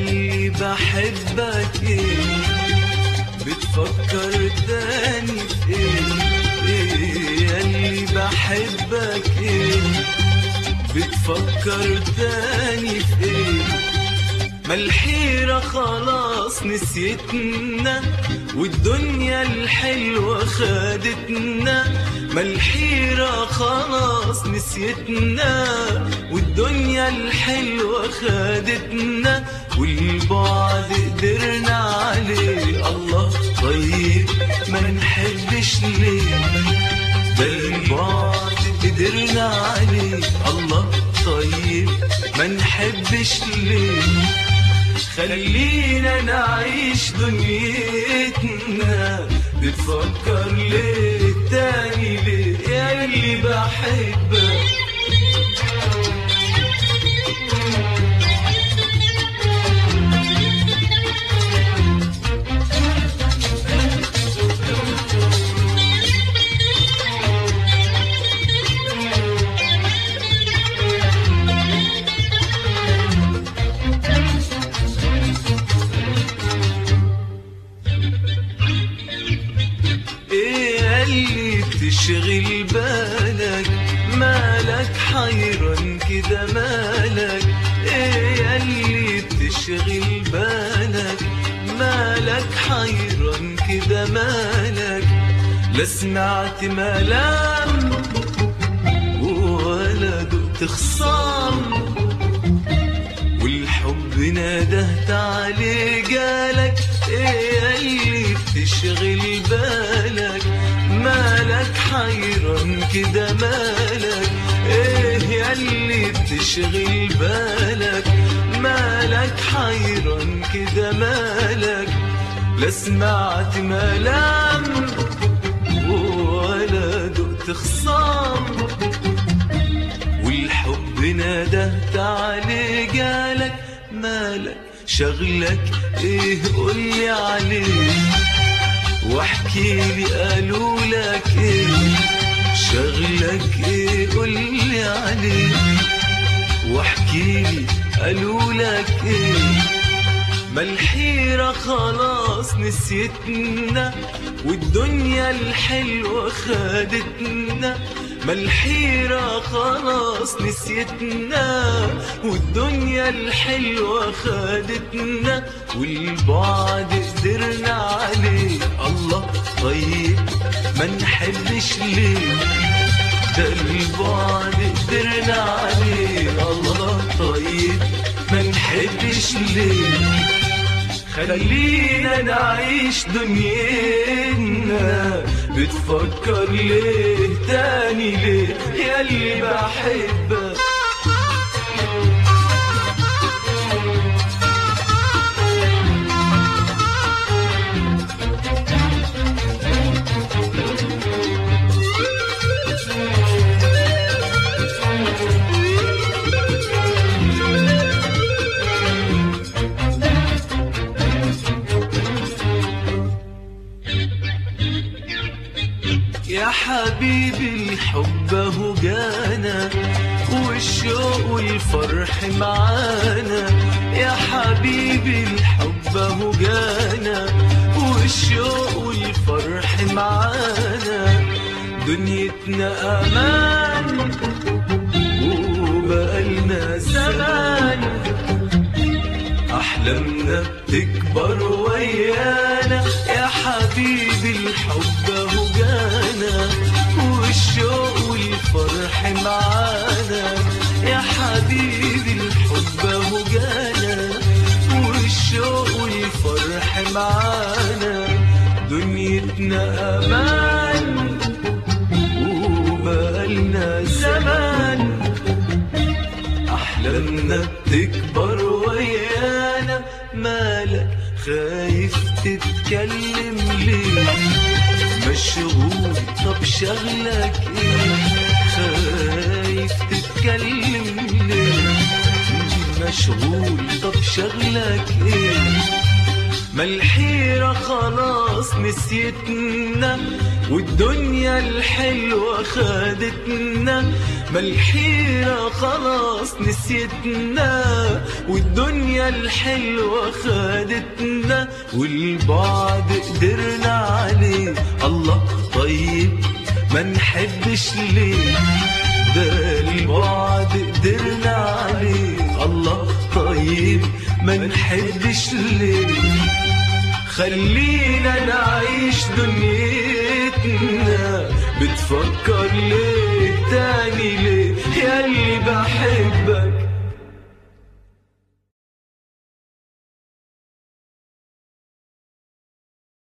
ياللي بحبك ايه بتفكر تاني في ايه ايه ياللي بحبك ايه بتفكر تاني في ايه ما الحيرة خلاص نسيتنا والدنيا الحلوة خدتنا ما الحيرة خلاص نسيتنا والدنيا الحلوة خدتنا والبعد قدرنا عليه الله طيب ما نحبش ليه ده البعد قدرنا عليه الله طيب ما نحبش ليه خلينا نعيش دنيتنا بتفكر ليه تاني ليه يا اللي بحبك ايه اللي تشغل بالك مالك حيران كده مالك ايه اللي تشغل بالك مالك حيران كده مالك لا سمعت ملام ولا دقت خصام والحب ندهت عليه جالك ايه اللي تشغل بالك مالك حيران كده مالك ايه ياللي تشغل بالك مالك حيران كده مالك لا سمعت ملام ولا دقت خصام والحب ندهت عليه جالك مالك شغلك ايه قولي عليه واحكي لي قالوا لك ايه شغلك ايه قولي عليه واحكي لي قالوا لك ايه ما الحيرة خلاص نسيتنا والدنيا الحلوة خدتنا ما الحيرة خلاص نسيتنا والدنيا الحلوة خدتنا والبعد قدرنا عليه الله طيب ما نحبش ليه ده البعد قدرنا عليه الله طيب ما نحبش ليه خلينا نعيش دنيتنا بتفكر ليه تاني ليه ياللي بحبك يا حبيبي الحب اهو جانا والشوق والفرح معانا يا حبيبي الحب اهو جانا والشوق والفرح معانا دنيتنا امان وبقالنا زمان أحلامنا بتكبر ويانا يا حبيبي الحب اهو جانا والشوق والفرح معانا يا حبيبي الحب اهو جانا والشوق والفرح معانا دنيتنا أمان وبقالنا زمان أحلامنا بتكبر ويانا مالك خايف تتكلم ليه مشغول طب شغلك ايه خايف تتكلم ليه مشغول طب شغلك ايه ما الحيرة خلاص نسيتنا والدنيا الحلوة خدتنا ما الحيرة خلاص نسيتنا والدنيا الحلوة خدتنا والبعد قدرنا عليه الله طيب ما نحبش ليه ده البعد قدرنا عليه الله طيب ما نحبش ليه خلينا نعيش دنيتنا بتفكر ليه تاني ليه ياللي